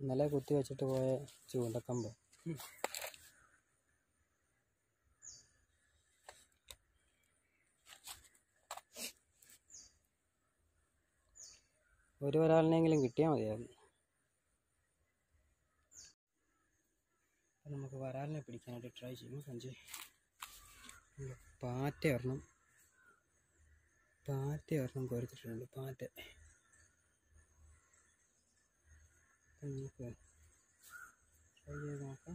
ഇന്നലെ കുത്തി വെച്ചിട്ട് പോയ ചൂണ്ടക്കമ്പ് ഒരു ഒരാളിനെങ്കിലും കിട്ടിയാൽ മതിയായിരുന്നു അപ്പം നമുക്ക് വരാലിനെ പിടിക്കാനായിട്ട് ട്രൈ ചെയ്യും സഞ്ജയ് നമ്മള് പാറ്റ ഒരെണ്ണം പാറ്റ ഒരെണ്ണം കുരച്ചിട്ടുണ്ട് പാറ്റ അപ്പം നമുക്ക് ട്രൈ ചെയ്ത് നോക്കാം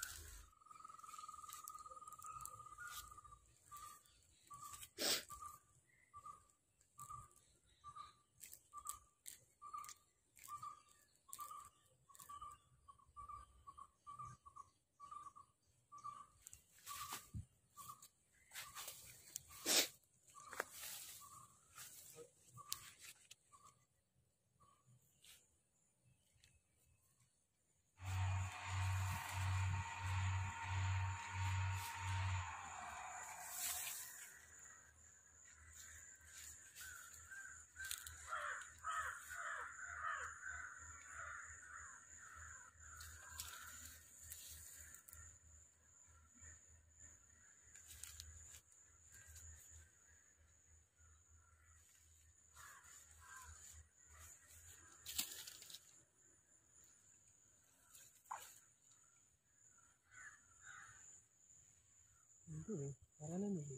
വരാനൊന്നുമില്ല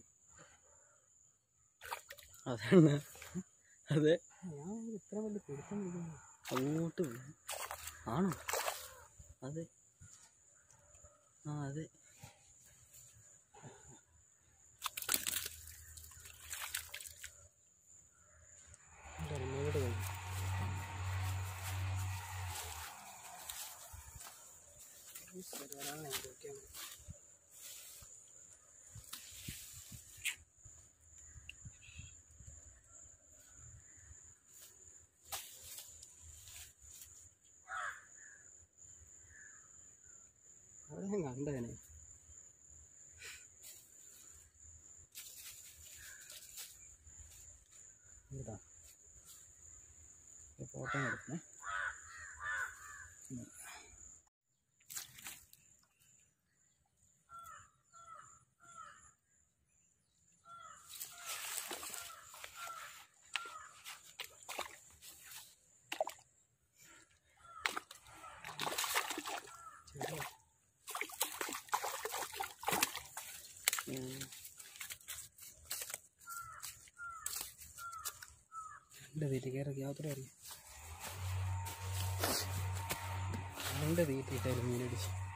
അതാണ് അതെ ഞാൻ ഇത്ര വലിയ പിടുത്തം പിടിക്കുന്നു അങ്ങോട്ട് വീണു. ആണോ അതെ ആ അതെ മൂട് കഴിഞ്ഞു ഒരാളെ നോക്കിയാൽ മതി അവിടെ ഞാൻ കണ്ടതിനെ ഇതാ ഫോട്ടോ എടുക്കണേ ചെറുതാ. രണ്ട് തീറ്റ കയറി യാത്ര അറിയാം രണ്ട് തീറ്റ ഇട്ടാലും മീനടിച്ചു